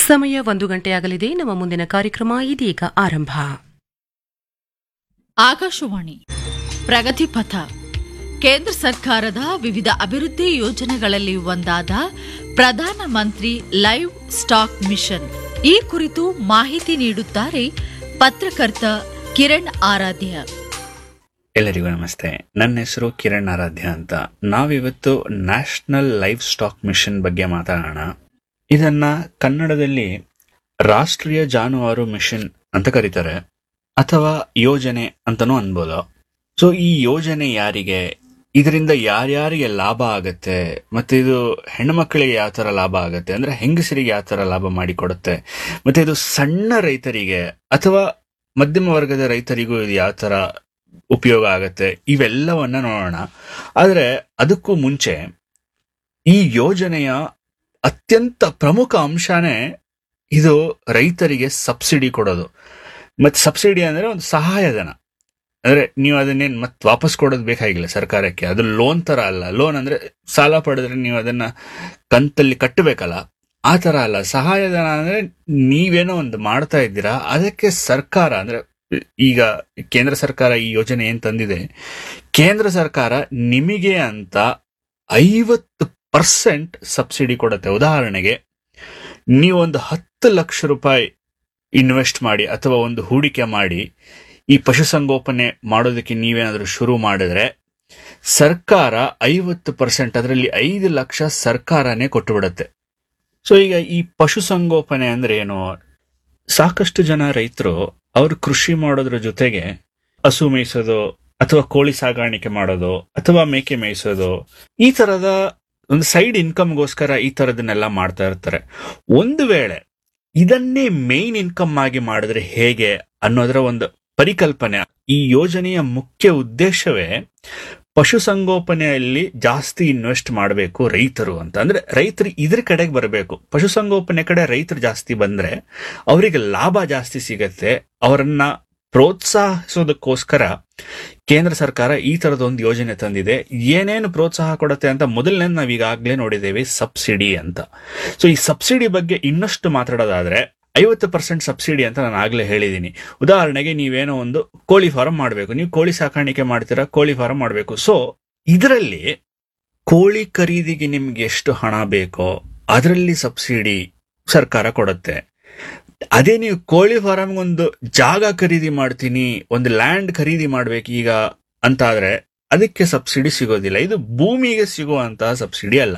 ಸಮಯ ಒಂದು ಗಂಟೆಯಾಗಲಿದೆ ನಮ್ಮ ಮುಂದಿನ ಕಾರ್ಯಕ್ರಮ ಇದೀಗ ಆರಂಭ ಆಕಾಶವಾಣಿ ಪ್ರಗತಿ ಪಥ ಕೇಂದ್ರ ಸರ್ಕಾರದ ವಿವಿಧ ಅಭಿವೃದ್ಧಿ ಯೋಜನೆಗಳಲ್ಲಿ ಒಂದಾದ ಪ್ರಧಾನ ಮಂತ್ರಿ ಲೈವ್ ಸ್ಟಾಕ್ ಮಿಷನ್ ಈ ಕುರಿತು ಮಾಹಿತಿ ನೀಡುತ್ತಾರೆ ಪತ್ರಕರ್ತ ಕಿರಣ್ ಆರಾಧ್ಯ ಎಲ್ಲರಿಗೂ ನಮಸ್ತೆ ನನ್ನ ಹೆಸರು ಕಿರಣ್ ಆರಾಧ್ಯ ಅಂತ ನಾವಿವತ್ತು ನ್ಯಾಷನಲ್ ಲೈಫ್ ಸ್ಟಾಕ್ ಮಿಷನ್ ಬಗ್ಗೆ ಮಾತಾಡೋಣ ಇದನ್ನ ಕನ್ನಡದಲ್ಲಿ ರಾಷ್ಟ್ರೀಯ ಜಾನುವಾರು ಮಿಷನ್ ಅಂತ ಕರೀತಾರೆ ಅಥವಾ ಯೋಜನೆ ಅಂತನೂ ಅನ್ಬೋದು ಸೊ ಈ ಯೋಜನೆ ಯಾರಿಗೆ ಇದರಿಂದ ಯಾರ್ಯಾರಿಗೆ ಲಾಭ ಆಗತ್ತೆ ಮತ್ತೆ ಇದು ಹೆಣ್ಮಕ್ಳಿಗೆ ಯಾವ ತರ ಲಾಭ ಆಗತ್ತೆ ಅಂದ್ರೆ ಹೆಂಗಸರಿಗೆ ಯಾವ ತರ ಲಾಭ ಮಾಡಿಕೊಡುತ್ತೆ ಮತ್ತೆ ಇದು ಸಣ್ಣ ರೈತರಿಗೆ ಅಥವಾ ಮಧ್ಯಮ ವರ್ಗದ ರೈತರಿಗೂ ಇದು ಯಾವ ತರ ಉಪಯೋಗ ಆಗತ್ತೆ ಇವೆಲ್ಲವನ್ನ ನೋಡೋಣ ಆದ್ರೆ ಅದಕ್ಕೂ ಮುಂಚೆ ಈ ಯೋಜನೆಯ ಅತ್ಯಂತ ಪ್ರಮುಖ ಅಂಶನೇ ಇದು ರೈತರಿಗೆ ಸಬ್ಸಿಡಿ ಕೊಡೋದು ಮತ್ತೆ ಸಬ್ಸಿಡಿ ಅಂದ್ರೆ ಒಂದು ಸಹಾಯಧನ ಅಂದ್ರೆ ನೀವು ಅದನ್ನೇನ್ ಮತ್ತೆ ವಾಪಸ್ ಕೊಡೋದು ಬೇಕಾಗಿಲ್ಲ ಸರ್ಕಾರಕ್ಕೆ ಅದು ಲೋನ್ ತರ ಅಲ್ಲ ಲೋನ್ ಅಂದ್ರೆ ಸಾಲ ಪಡೆದ್ರೆ ನೀವು ಅದನ್ನ ಕಂತಲ್ಲಿ ಕಟ್ಟಬೇಕಲ್ಲ ಆ ತರ ಅಲ್ಲ ಸಹಾಯಧನ ಅಂದ್ರೆ ನೀವೇನೋ ಒಂದು ಮಾಡ್ತಾ ಇದ್ದೀರಾ ಅದಕ್ಕೆ ಸರ್ಕಾರ ಅಂದ್ರೆ ಈಗ ಕೇಂದ್ರ ಸರ್ಕಾರ ಈ ಯೋಜನೆ ಏನ್ ತಂದಿದೆ ಕೇಂದ್ರ ಸರ್ಕಾರ ನಿಮಗೆ ಅಂತ ಐವತ್ತು ಪರ್ಸೆಂಟ್ ಸಬ್ಸಿಡಿ ಕೊಡುತ್ತೆ ಉದಾಹರಣೆಗೆ ನೀವೊಂದು ಹತ್ತು ಲಕ್ಷ ರೂಪಾಯಿ ಇನ್ವೆಸ್ಟ್ ಮಾಡಿ ಅಥವಾ ಒಂದು ಹೂಡಿಕೆ ಮಾಡಿ ಈ ಪಶುಸಂಗೋಪನೆ ಮಾಡೋದಕ್ಕೆ ನೀವೇನಾದ್ರೂ ಶುರು ಮಾಡಿದ್ರೆ ಸರ್ಕಾರ ಐವತ್ತು ಪರ್ಸೆಂಟ್ ಅದರಲ್ಲಿ ಐದು ಲಕ್ಷ ಸರ್ಕಾರನೇ ಕೊಟ್ಟು ಬಿಡುತ್ತೆ ಸೊ ಈಗ ಈ ಪಶುಸಂಗೋಪನೆ ಅಂದ್ರೆ ಏನು ಸಾಕಷ್ಟು ಜನ ರೈತರು ಅವರು ಕೃಷಿ ಮಾಡೋದ್ರ ಜೊತೆಗೆ ಹಸು ಮೇಯಿಸೋದು ಅಥವಾ ಕೋಳಿ ಸಾಗಾಣಿಕೆ ಮಾಡೋದು ಅಥವಾ ಮೇಕೆ ಮೇಯಿಸೋದು ಈ ತರದ ಒಂದು ಸೈಡ್ ಇನ್ಕಮ್ಗೋಸ್ಕರ ಈ ತರದನ್ನೆಲ್ಲ ಮಾಡ್ತಾ ಇರ್ತಾರೆ ಒಂದು ವೇಳೆ ಇದನ್ನೇ ಮೇನ್ ಇನ್ಕಮ್ ಆಗಿ ಮಾಡಿದ್ರೆ ಹೇಗೆ ಅನ್ನೋದರ ಒಂದು ಪರಿಕಲ್ಪನೆ ಈ ಯೋಜನೆಯ ಮುಖ್ಯ ಉದ್ದೇಶವೇ ಪಶುಸಂಗೋಪನೆಯಲ್ಲಿ ಜಾಸ್ತಿ ಇನ್ವೆಸ್ಟ್ ಮಾಡಬೇಕು ರೈತರು ಅಂತ ಅಂದ್ರೆ ರೈತರು ಇದ್ರ ಕಡೆಗೆ ಬರಬೇಕು ಪಶುಸಂಗೋಪನೆ ಕಡೆ ರೈತರು ಜಾಸ್ತಿ ಬಂದ್ರೆ ಅವರಿಗೆ ಲಾಭ ಜಾಸ್ತಿ ಸಿಗತ್ತೆ ಅವರನ್ನ ಪ್ರೋತ್ಸಾಹಿಸೋದಕ್ಕೋಸ್ಕರ ಕೇಂದ್ರ ಸರ್ಕಾರ ಈ ತರದ ಒಂದು ಯೋಜನೆ ತಂದಿದೆ ಏನೇನು ಪ್ರೋತ್ಸಾಹ ಕೊಡುತ್ತೆ ಅಂತ ಮೊದಲನೇ ನಾವು ಈಗಾಗಲೇ ನೋಡಿದ್ದೇವೆ ಸಬ್ಸಿಡಿ ಅಂತ ಸೊ ಈ ಸಬ್ಸಿಡಿ ಬಗ್ಗೆ ಇನ್ನಷ್ಟು ಮಾತಾಡೋದಾದ್ರೆ ಐವತ್ತು ಪರ್ಸೆಂಟ್ ಸಬ್ಸಿಡಿ ಅಂತ ನಾನು ಆಗ್ಲೇ ಹೇಳಿದ್ದೀನಿ ಉದಾಹರಣೆಗೆ ನೀವೇನೋ ಒಂದು ಕೋಳಿ ಫಾರಂ ಮಾಡಬೇಕು ನೀವು ಕೋಳಿ ಸಾಕಾಣಿಕೆ ಮಾಡ್ತೀರಾ ಕೋಳಿ ಫಾರಂ ಮಾಡಬೇಕು ಸೊ ಇದರಲ್ಲಿ ಕೋಳಿ ಖರೀದಿಗೆ ನಿಮ್ಗೆ ಎಷ್ಟು ಹಣ ಬೇಕೋ ಅದರಲ್ಲಿ ಸಬ್ಸಿಡಿ ಸರ್ಕಾರ ಕೊಡುತ್ತೆ ಅದೇ ನೀವು ಕೋಳಿ ಫಾರಂ ಒಂದು ಜಾಗ ಖರೀದಿ ಮಾಡ್ತೀನಿ ಒಂದು ಲ್ಯಾಂಡ್ ಖರೀದಿ ಮಾಡ್ಬೇಕು ಈಗ ಅಂತ ಆದ್ರೆ ಅದಕ್ಕೆ ಸಬ್ಸಿಡಿ ಸಿಗೋದಿಲ್ಲ ಇದು ಭೂಮಿಗೆ ಸಿಗುವಂತಹ ಸಬ್ಸಿಡಿ ಅಲ್ಲ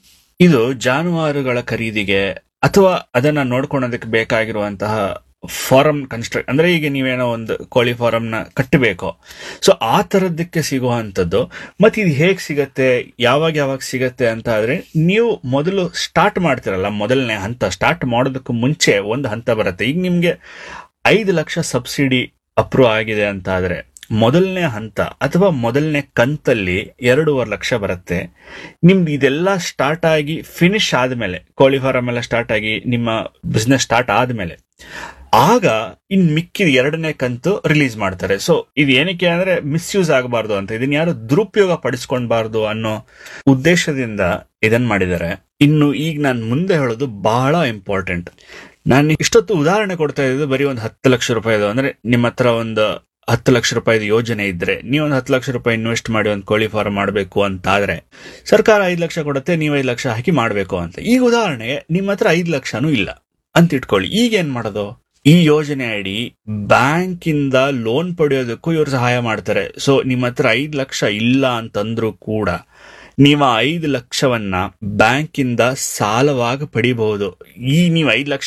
ಇದು ಜಾನುವಾರುಗಳ ಖರೀದಿಗೆ ಅಥವಾ ಅದನ್ನ ನೋಡ್ಕೊಳೋದಕ್ಕೆ ಬೇಕಾಗಿರುವಂತಹ ಫಾರಂ ಕನ್ಸ್ಟ್ರಕ್ಟ್ ಅಂದ್ರೆ ಈಗ ನೀವೇನೋ ಒಂದು ಕೋಳಿ ಫಾರಂನ ಕಟ್ಟಬೇಕು ಸೊ ಆ ತರದಕ್ಕೆ ಸಿಗುವಂಥದ್ದು ಮತ್ತೆ ಇದು ಹೇಗೆ ಸಿಗತ್ತೆ ಯಾವಾಗ ಯಾವಾಗ ಸಿಗತ್ತೆ ಅಂತ ಆದ್ರೆ ನೀವು ಮೊದಲು ಸ್ಟಾರ್ಟ್ ಮಾಡ್ತಿರಲ್ಲ ಮೊದಲನೇ ಹಂತ ಸ್ಟಾರ್ಟ್ ಮಾಡೋದಕ್ಕೂ ಮುಂಚೆ ಒಂದು ಹಂತ ಬರುತ್ತೆ ಈಗ ನಿಮ್ಗೆ ಐದು ಲಕ್ಷ ಸಬ್ಸಿಡಿ ಅಪ್ರೂವ್ ಆಗಿದೆ ಅಂತ ಆದ್ರೆ ಮೊದಲನೇ ಹಂತ ಅಥವಾ ಮೊದಲನೇ ಕಂತಲ್ಲಿ ಎರಡೂವರೆ ಲಕ್ಷ ಬರುತ್ತೆ ನಿಮ್ದು ಇದೆಲ್ಲ ಸ್ಟಾರ್ಟ್ ಆಗಿ ಫಿನಿಶ್ ಆದ್ಮೇಲೆ ಕೋಳಿ ಫಾರಂ ಎಲ್ಲ ಸ್ಟಾರ್ಟ್ ಆಗಿ ನಿಮ್ಮ ಬಿಸ್ನೆಸ್ ಸ್ಟಾರ್ಟ್ ಆದ್ಮೇಲೆ ಆಗ ಇನ್ ಮಿಕ್ಕಿದ ಎರಡನೇ ಕಂತು ರಿಲೀಸ್ ಮಾಡ್ತಾರೆ ಸೊ ಇದು ಏನಕ್ಕೆ ಅಂದ್ರೆ ಮಿಸ್ಯೂಸ್ ಆಗಬಾರ್ದು ಅಂತ ಇದನ್ನ ಯಾರು ದುರುಪಯೋಗ ಪಡಿಸ್ಕೊಳ್ಬಾರ್ದು ಅನ್ನೋ ಉದ್ದೇಶದಿಂದ ಇದನ್ ಮಾಡಿದ್ದಾರೆ ಇನ್ನು ಈಗ ನಾನು ಮುಂದೆ ಹೇಳೋದು ಬಹಳ ಇಂಪಾರ್ಟೆಂಟ್ ನಾನು ಇಷ್ಟೊತ್ತು ಉದಾಹರಣೆ ಕೊಡ್ತಾ ಇದ್ದು ಬರೀ ಒಂದು ಹತ್ತು ಲಕ್ಷ ರೂಪಾಯಿದು ಅಂದ್ರೆ ನಿಮ್ಮ ಹತ್ರ ಒಂದು ಹತ್ತು ಲಕ್ಷ ರೂಪಾಯಿದು ಯೋಜನೆ ಇದ್ರೆ ನೀವು ಒಂದು ಹತ್ತು ಲಕ್ಷ ರೂಪಾಯಿ ಇನ್ವೆಸ್ಟ್ ಮಾಡಿ ಒಂದು ಕೋಳಿ ಫಾರ್ಮ್ ಮಾಡಬೇಕು ಅಂತ ಆದ್ರೆ ಸರ್ಕಾರ ಐದು ಲಕ್ಷ ಕೊಡುತ್ತೆ ನೀವು ಐದು ಲಕ್ಷ ಹಾಕಿ ಮಾಡಬೇಕು ಅಂತ ಈಗ ಉದಾಹರಣೆಗೆ ನಿಮ್ಮ ಹತ್ರ ಐದು ಲಕ್ಷನೂ ಇಲ್ಲ ಅಂತ ಇಟ್ಕೊಳ್ಳಿ ಈಗ ಏನ್ ಮಾಡೋದು ಈ ಯೋಜನೆ ಅಡಿ ಬ್ಯಾಂಕ್ ಇಂದ ಲೋನ್ ಪಡೆಯೋದಕ್ಕೂ ಇವರು ಸಹಾಯ ಮಾಡ್ತಾರೆ ಸೊ ನಿಮ್ಮ ಹತ್ರ ಐದು ಲಕ್ಷ ಇಲ್ಲ ಅಂತಂದ್ರೂ ಕೂಡ ನೀವು ಐದು ಲಕ್ಷವನ್ನ ಬ್ಯಾಂಕ್ ಇಂದ ಸಾಲವಾಗಿ ಪಡಿಬಹುದು ಈ ನೀವು ಐದು ಲಕ್ಷ